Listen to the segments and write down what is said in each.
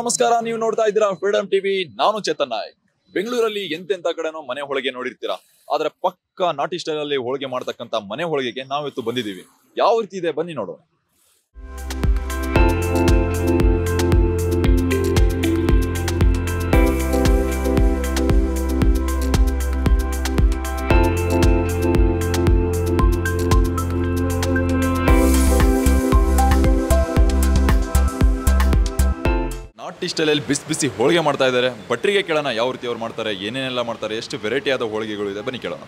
ನಮಸ್ಕಾರ ನೀವು ನೋಡ್ತಾ ಇದ್ದೀರಾ ಫ್ರೀಡಮ್ ಟಿವಿ ನಾನು ಚೇತನ್ ನಾಯಕ್ ಬೆಂಗಳೂರಲ್ಲಿ ಎಂತೆಂತ ಕಡೆನೋ ಮನೆ ಹೋಳಿಗೆ ನೋಡಿರ್ತೀರಾ ಆದ್ರೆ ಪಕ್ಕ ನಾಟಿ ಸ್ಟೈಲ್ ಅಲ್ಲಿ ಹೋಳಿಗೆ ಮಾಡ್ತಕ್ಕಂತ ಮನೆ ಹೋಳಿಗೆಗೆ ನಾವಿತ್ತು ಬಂದಿದ್ದೀವಿ ಯಾವ ರೀತಿ ಇದೆ ಬನ್ನಿ ನೋಡೋಣ ನಾಟಿ ಸ್ಟೈಲಲ್ಲಿ ಬಿಸಿ ಬಿಸಿ ಹೋಳಿಗೆ ಮಾಡ್ತಾ ಇದ್ದಾರೆ ಭಟ್ರಿಗೆ ಕೇಳೋಣ ಯಾವ ರೀತಿ ಅವ್ರು ಮಾಡ್ತಾರೆ ಏನೇನೆಲ್ಲ ಮಾಡ್ತಾರೆ ಎಷ್ಟು ವೆರೈಟಿ ಆದ ಹೋಳಿಗೆಗಳು ಇದೆ ಬನ್ನಿ ಕೇಳೋಣ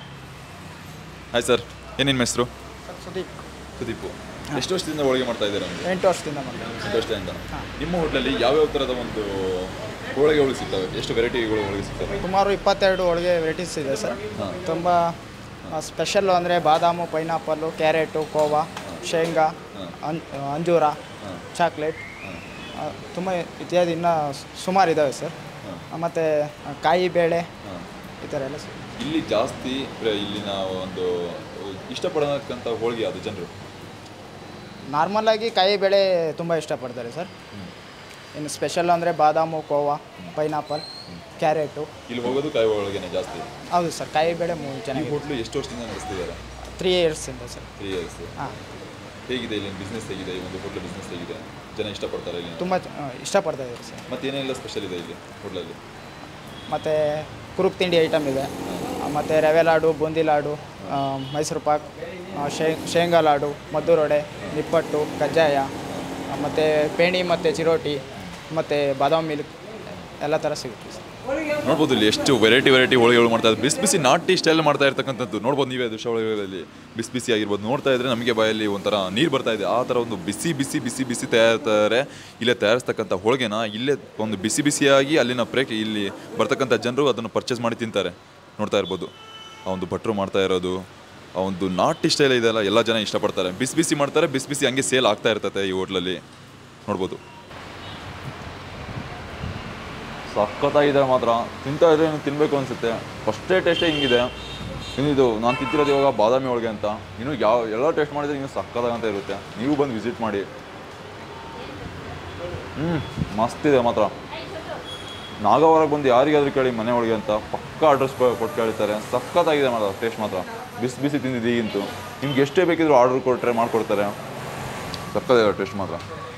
ಹಾಯ್ ಸರ್ ಏನೇನು ಹೆಸರು ಸುದೀಪ್ ಸುದೀಪು ಎಷ್ಟು ವರ್ಷದಿಂದ ಹೋಳಿಗೆ ಮಾಡ್ತಾ ಇದ್ದಾರೆ ನಿಮಗೆ ಎಂಟು ವರ್ಷದಿಂದ ಮಾಡ್ತೀವಿ ಎಷ್ಟು ವರ್ಷದಿಂದ ನಿಮ್ಮ ಹೋಟ್ಲಲ್ಲಿ ಯಾವ್ಯಾವ ಥರದ ಒಂದು ಹೋಳಿಗೆಗಳು ಸಿಗ್ತವೆ ಎಷ್ಟು ವೆರೈಟಿಗಳು ಹೋಳಿಗೆ ಸಿಗ್ತವೆ ಸುಮಾರು ಇಪ್ಪತ್ತೆರಡು ಹೋಳಿಗೆ ವೆರೈಟೀಸ್ ಇದೆ ಸರ್ ಹಾಂ. ತುಂಬ ಸ್ಪೆಷಲ್ಲು ಅಂದರೆ ಬಾದಾಮು ಪೈನಾಪಲ್ಲು ಕ್ಯಾರೆಟು ಕೋವಾ ಶೇಂಗಾ ಅನ್ ಅಂಜೂರ ಚಾಕ್ಲೇಟ್ ತುಂಬ ಇತ್ಯಾದಿ ಇನ್ನೂ ಸುಮಾರು ಇದ್ದಾವೆ ಸರ್ ಮತ್ತು ಕಾಯಿ ಬೇಳೆ ಈ ಥರ ಎಲ್ಲ ಸಿಗುತ್ತೆ ಇಲ್ಲಿ ಜಾಸ್ತಿ ಪ್ರ- ಇಲ್ಲಿನ ಒಂದು ಇಷ್ಟಪಡತಕ್ಕಂಥ ಹೋಳಿಗೆ ಅದು ಜನರು ನಾರ್ಮಲಾಗಿ ಕಾಯಿ ಬೇಳೆ ತುಂಬ ಇಷ್ಟಪಡ್ತಾರೆ ಸರ್ ಇನ್ನು ಸ್ಪೆಷಲ್ ಅಂದರೆ ಬಾದಾಮು ಕೋವಾ ಪೈನಾಪಲ್ ಕ್ಯಾರೆಟು ಇಲ್ಲಿ ಹೋಗೋದು ಕಾಯಿ ಹೋಳಿಗೆನೆ ಜಾಸ್ತಿ ಹೌದು ಸರ್ ಕಾಯಿ ಬೇಳೆ ಮೂ ಈ ಚೆನ್ನಾಗಿ ಹೋಟ್ಲು ಎಷ್ಟು ವರ್ಷದಿಂದ ನಡೆಸ್ತಿದ್ದಾರೆ ತ್ರೀ ಇಯರ್ಸಿಂದ ಸರ್ ತ್ರೀ ಇಯರ್ಸ್ ಹಾಂ ಹೇಗಿದೆ ಇಲ್ಲಿ ಬಿಸ್ನೆಸ್ ಹೇಗಿದೆ ಈ ಒಂದು ಹೋಟ್ಲ್ ಬಿಸ್ನೆಸ್ ಹೇಗಿದೆ ಜನ ಇಷ್ಟಪಡ್ತಾರೆ ಇಲ್ಲಿ ತುಂಬ ಇಷ್ಟಪಡ್ತಾ ಇದ್ದಾರೆ ಸರ್ ಮತ್ತೆ ಏನೆಲ್ಲ ಸ್ಪೆಷಲ್ ಇದೆ ಇಲ್ಲಿ ಹೋಟ್ಲಲ್ಲಿ ಮತ್ತು ಕುರುಕ್ ತಿಂಡಿ ಐಟಮ್ ಇದೆ ಮತ್ತು ರವೆ ಲಾಡು ಬೂಂದಿ ಲಾಡು ಆ, ಮೈಸೂರು ಪಾಕ್ ಆ, ಶೇ ಶೇಂಗಾ ಲಾಡು ಮದ್ದೂರೊಡೆ ನಿಪ್ಪಟ್ಟು ಕಜ್ಜಾಯ ಮತ್ತು ಪೇಣಿ ಮತ್ತು ಚಿರೋಟಿ ಮತ್ತು ಬಾದಾಮ್ ಮಿಲ್ಕ್ ಎಲ್ಲ ಥರ ಸಿಗುತ್ತೆ ಸರ್ ನೋಡ್ಬೋದು ಇಲ್ಲಿ ಎಷ್ಟು ವೆರೈಟಿ ವೆರೈಟಿ ಹೋಳಿಗೆಗಳು ಮಾಡ್ತಾ ಇದ್ದಾರೆ ಬಿಸಿ ಬಿಸಿ ನಾಟಿ ಸ್ಟೈಲ್ ಮಾಡ್ತಾ ಇರ್ತಕ್ಕಂಥದ್ದು ನೋಡ್ಬೋದು ನೀವೇ ದೃಶ್ಯಾವಳಿಗಳಲ್ಲಿ ಬಿಸಿ ಬಿಸಿ ಆಗಿರ್ಬೋದು ನೋಡ್ತಾ ಇದ್ರೆ ನಮಗೆ ಬಾಯಲ್ಲಿ ಒಂಥರ ನೀರು ಬರ್ತಾ ಇದೆ ಆ ಥರ ಒಂದು ಬಿಸಿ ಬಿಸಿ ಬಿಸಿ ಬಿಸಿ ತಯಾರಿಸ್ತಾರೆ ಇಲ್ಲೇ ತಯಾರಿಸ್ತಕ್ಕಂಥ ಹೋಳಿಗೆನ ಇಲ್ಲೇ ಒಂದು ಬಿಸಿ ಬಿಸಿಯಾಗಿ ಅಲ್ಲಿನ ಪ್ರೇಕ್ ಇಲ್ಲಿ ಬರ್ತಕ್ಕಂಥ ಜನರು ಅದನ್ನು ಪರ್ಚೇಸ್ ಮಾಡಿ ತಿಂತಾರೆ ನೋಡ್ತಾ ಇರ್ಬೋದು ಆ ಒಂದು ಭಟ್ರು ಮಾಡ್ತಾ ಇರೋದು ಆ ಒಂದು ನಾಟಿ ಸ್ಟೈಲ್ ಇದೆಯಲ್ಲ ಎಲ್ಲ ಜನ ಇಷ್ಟಪಡ್ತಾರೆ ಬಿಸಿ ಬಿಸಿ ಮಾಡ್ತಾರೆ ಬಿಸಿ ಬಿಸಿ ಹಂಗೆ ಸೇಲ್ ಆಗ್ತಾ ಇರ್ತದೆ ಈ ಹೋಟ್ಲಲ್ಲಿ ನೋಡ್ಬೋದು ಸಖತ್ತಾಗಿದೆ ಮಾತ್ರ ತಿಂತಾ ಇದ್ರೆ ಇನ್ನು ತಿನ್ನಬೇಕು ಅನಿಸುತ್ತೆ ಫಸ್ಟೇ ಟೇಸ್ಟೇ ಹಿಂಗಿದೆ ಇನ್ನು ಇದು ನಾನು ತಿಂತಿರೋದು ಇವಾಗ ಬಾದಾಮಿ ಹೋಳಿಗೆ ಅಂತ ಇನ್ನು ಯಾವ ಎಲ್ಲ ಟೇಸ್ಟ್ ಮಾಡಿದ್ರೆ ಇನ್ನು ಸಖತ್ತಾಗಂತ ಇರುತ್ತೆ ನೀವು ಬಂದು ವಿಸಿಟ್ ಮಾಡಿ ಹ್ಞೂ ಮಸ್ತಿದೆ ಮಾತ್ರ ನಾಗವರಕ್ಕೆ ಬಂದು ಯಾರಿಗಾದ್ರೂ ಕೇಳಿ ಮನೆ ಒಳಗೆ ಅಂತ ಪಕ್ಕ ಅಡ್ರೆಸ್ ಕೊಟ್ಟು ಕೇಳ್ತಾರೆ ಸಖತ್ತಾಗಿದೆ ಮಾತ್ರ ಟೇಸ್ಟ್ ಮಾತ್ರ ಬಿಸಿ ಬಿಸಿ ತಿಂದಿದ್ದು ಈಗಿಂತು ನಿಮ್ಗೆ ಎಷ್ಟೇ ಬೇಕಿದ್ರು ಆರ್ಡ್ರ್ ಕೊಟ್ಟರೆ ಮಾಡಿಕೊಡ್ತಾರೆ ಸಖತ್ತಾಗಿದೆ ಟೇಸ್ಟ್ ಮಾತ್ರ